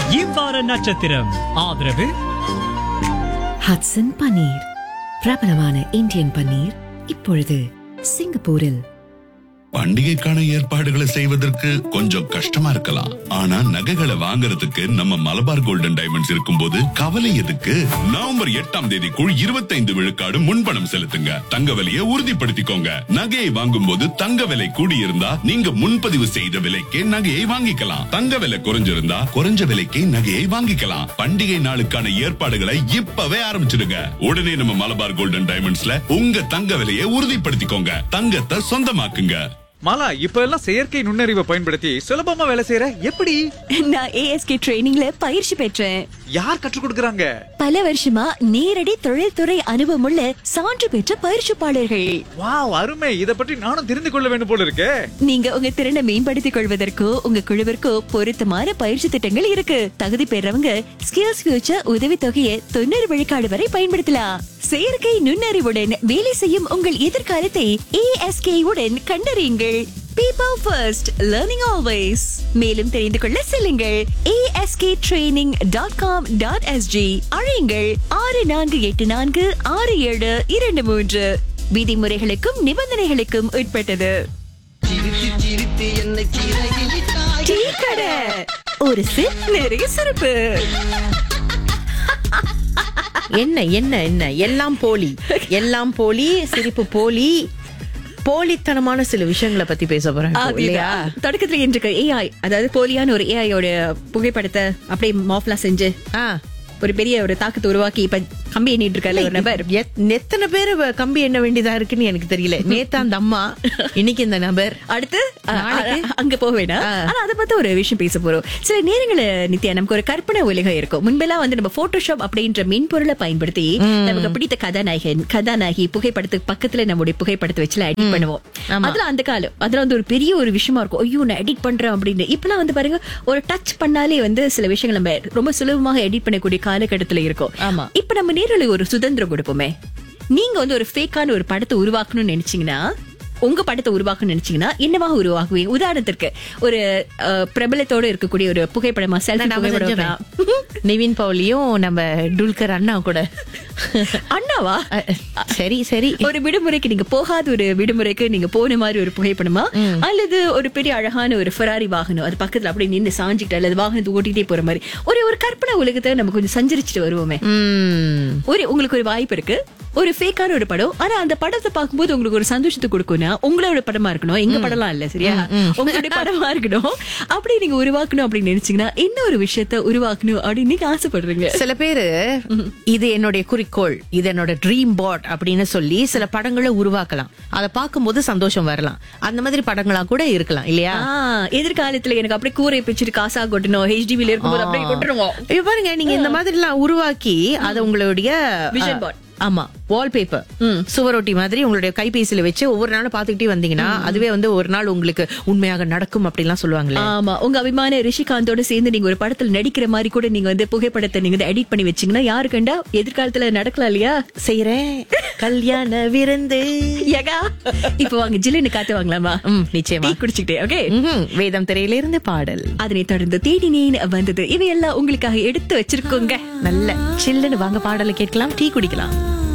இவ்வார நட்சத்திரம் ஆதரவு ஹட்சன் பன்னீர் பிரபலமான இந்தியன் பன்னீர் இப்பொழுது சிங்கப்பூரில் பண்டிகைக்கான ஏற்பாடுகளை செய்வதற்கு கொஞ்சம் கஷ்டமா இருக்கலாம் ஆனா நகைகளை வாங்குறதுக்கு நம்ம மலபார் கோல்டன் டைமண்ட்ஸ் இருக்கும்போது கவலை எதுக்கு நவம்பர் எட்டாம் தேதிக்குள் இருபத்தைந்து விழுக்காடு முன்பணம் செலுத்துங்க தங்க விலையை உறுதிப்படுத்திக்கோங்க நகையை வாங்கும்போது தங்க விலை கூடியிருந்தா நீங்க முன்பதிவு செய்த விலைக்கே நகையை வாங்கிக்கலாம் தங்க விலை குறைஞ்சிருந்தா குறைஞ்ச விலைக்கே நகையை வாங்கிக்கலாம் பண்டிகை நாளுக்கான ஏற்பாடுகளை இப்பவே ஆரம்பிச்சிடுங்க உடனே நம்ம மலபார் கோல்டன் டைமண்ட்ஸ்ல உங்க தங்க விலையை உறுதிப்படுத்திக்கோங்க தங்கத்தை சொந்தமாக்குங்க மாலா இப்ப எல்லாம் செயற்கை நுண்ணறிவை பயன்படுத்தி சுலபமா வேலை செய்யற எப்படி நான் ஏஎஸ்கே ட்ரைனிங்ல பயிற்சி பெற்றேன் யார் கற்றுக் கொடுக்கறாங்க பல வருஷமா நேரடி தொழில்துறை அனுபவமுள்ள சான்று பெற்ற பயிற்சிப்பாளர்கள் வாவ் அருமை இத பற்றி நானும் தெரிந்து கொள்ள வேண்டும் போல இருக்கே நீங்க உங்க திறனை மேம்படுத்திக் கொள்வதற்கோ உங்க குழுவிற்கோ பொருத்தமான பயிற்சி திட்டங்கள் இருக்கு தகுதி பெறவங்க ஸ்கில்ஸ் ஃபியூச்சர் உதவி தொகையை தொண்ணூறு விழுக்காடு வரை பயன்படுத்தலாம் செயற்கை நுண்ணறிவுடன் வேலை செய்யும் உங்கள் எதிர்காலத்தை ஏஎஸ்கே உடன் கண்டறியுங்கள் பீப்பிள் ஃபர்ஸ்ட் லேர்னிங் ஆல்வேஸ் மேலும் தெரிந்து கொள்ள செல்லுங்கள் ASK training dot com dot SG அழையுங்கள் ஆறு நான்கு எட்டு நான்கு ஆறு ஏழு இரண்டு மூன்று விதிமுறைகளுக்கும் நிபந்தனைகளுக்கும் உட்பட்டது டீ கடை ஒரு சிப் நிறைய சிறப்பு என்ன என்ன என்ன எல்லாம் போலி எல்லாம் போலி சிரிப்பு போலி போலித்தனமான சில விஷயங்களை பத்தி பேச போறேன் இப்போ, இல்லையா அதுதான். தொடக்கத்துல இன்றைக்கு ஏஐ அதாவது போலியான ஒரு ஏஐயோட புகைப்படத்தை அப்படியே மாஃப்லாம் செஞ்சு ஆ. ஒரு பெரிய ஒரு தாக்கத்தை உருவாக்கி இப்ப கம்பி எண்ணிட்டு இருக்காரு ஒரு நபர் எத்- எத்தனை பேர் கம்பி எண்ண வேண்டியதா இருக்குன்னு எனக்கு தெரியல நேத்து அந்த அம்மா இன்னைக்கு இந்த நபர் அடுத்து அ, நாளைக்கு? அ, அங்க போக வேண்டாம் ஆ. ஆனா அதை பத்தி ஒரு விஷயம் பேச போறோம் சில நேரங்கள நித்யா நமக்கு ஒரு கற்பனை உலகம் இருக்கும் முன்பெல்லாம் வந்து நம்ம போட்டோஷாப் அப்படின்ற மென்பொருளை பயன்படுத்தி நமக்கு பிடித்த கதாநாயகன் கதாநாயகி புகைப்படத்துக்கு பக்கத்துல நம்முடைய புகைப்படத்தை வச்சுல எடிட் பண்ணுவோம் ஆமா. அதுல அந்த காலம் அதுல வந்து ஒரு பெரிய ஒரு விஷயமா இருக்கும் ஐயோ நான் எடிட் பண்றேன் அப்படின்னு இப்பெல்லாம் வந்து பாருங்க ஒரு டச் பண்ணாலே வந்து சில விஷயங்கள் நம்ம ரொம்ப சுலபமாக எடிட் பண்ணக்கூடிய காலகட்டத்துல இருக்கும் ஆமா. இப்ப நம்ம நேரில் ஒரு சுதந்திரம் கொடுப்போமே நீங்க வந்து ஒரு ஃபேக்கான ஒரு படத்தை உருவாக்கணும்னு நினைச்சீங்கன்னா உங்க படத்தை உருவாக்கணும்னு நினைச்சீங்கன்னா என்னவாக உருவாக்குவீங்க உதாரணத்திற்கு ஒரு அஹ், பிரபலத்தோட இருக்கக்கூடிய ஒரு புகைப்படமா செல்ஃபி நம்ம புகைப்படம் செஞ்சோமே. நிவின் பவுலியும் நம்ம டுல்கர் அண்ணா கூட அண்ணாவா அ, சரி சரி ஒரு விடுமுறைக்கு நீங்க போகாத ஒரு விடுமுறைக்கு நீங்க போன மாதிரி ஒரு புகைப்படமா அல்லது ஒரு பெரிய அழகான ஒரு ஃபெராரி வாகனம் அது பக்கத்துல அப்படியே நின்று சாஞ்சிக்கிட்டு அல்லது வாகனத்தை ஓட்டிட்டே போற மாதிரி ஒரு ஒரு கற்பனை உலகத்தை நம்ம கொஞ்சம் சஞ்சரிச்சுட்டு வருவோமே உம் ஒரு உங்களுக்கு ஒரு வாய்ப்பு இருக்கு ஒரு ஃபேக்கான ஒரு படம் ஆனா அந்த படத்தை பார்க்கும்போது உங்களுக்கு ஒரு சந்தோஷத்தை கொடுக்கும்னா உங்களோட படமா இருக்கணும் எங்க படம்லாம் இல்ல சரியா உங்களுடைய படமா இருக்கணும் அப்படி நீங்க உருவாக்கணும் அப்படின்னு நினைச்சீங்கன்னா இன்னொரு விஷயத்த உருவாக்கணும் அப்படின்னு நீங்க ஆசைப்படுறீங்க சில பேரு இது என்னுடைய குறிக்கோள் இது என்னோட ட்ரீம் பாட் அப்படின்னு சொல்லி சில படங்களை உருவாக்கலாம் அதை பார்க்கும்போது சந்தோஷம் வரலாம் அந்த மாதிரி படங்களா கூட இருக்கலாம் இல்லையா ஆ, எதிர்காலத்துல எனக்கு அப்படியே கூரை பிச்சுட்டு காசா கொட்டணும் ஹெச்டிவில இருக்கும்போது அப்படியே கொட்டுருவோம் இப்ப பாருங்க நீங்க இந்த மாதிரி எல்லாம் உருவாக்கி அதை உங்களுடைய Vision அஹ், board. ஆமா வால்பேப்பர் சுவரொட்டி மாதிரி உங்களுடைய கைபேசியில வச்சு ஒவ்வொரு நாளும் பாத்துக்கிட்டே வந்தீங்கன்னா அதுவே வந்து ஒரு நாள் உங்களுக்கு உண்மையாக நடக்கும் அப்படிலாம் சொல்லுவாங்களே ஆமா உங்க அபிமான ரிஷிகாந்தோட சேர்ந்து நீங்க ஒரு படத்துல நடிக்கிற மாதிரி கூட நீங்க வந்து புகைப்படத்தை நீங்க எடிட் பண்ணி வச்சீங்கன்னா யாரு கண்டா எதிர்காலத்துல நடக்கலாம் இல்லையா செய்யறேன் கல்யாண விருந்து யகா இப்ப வாங்க ஜில்லுன்னு காத்து வாங்கலாமா ம், நிச்சயமா டீ குடிச்சுக்கிட்டே ஓகே ம்ஹும். வேதம் திரையிலிருந்து பாடல் அதனை தொடர்ந்து தேடினேன் வந்தது இவையெல்லாம் உங்களுக்காக எடுத்து வச்சிருக்கோங்க நல்ல சில்லுன்னு வாங்க பாடலை கேட்கலாம் டீ குடிக்கலாம்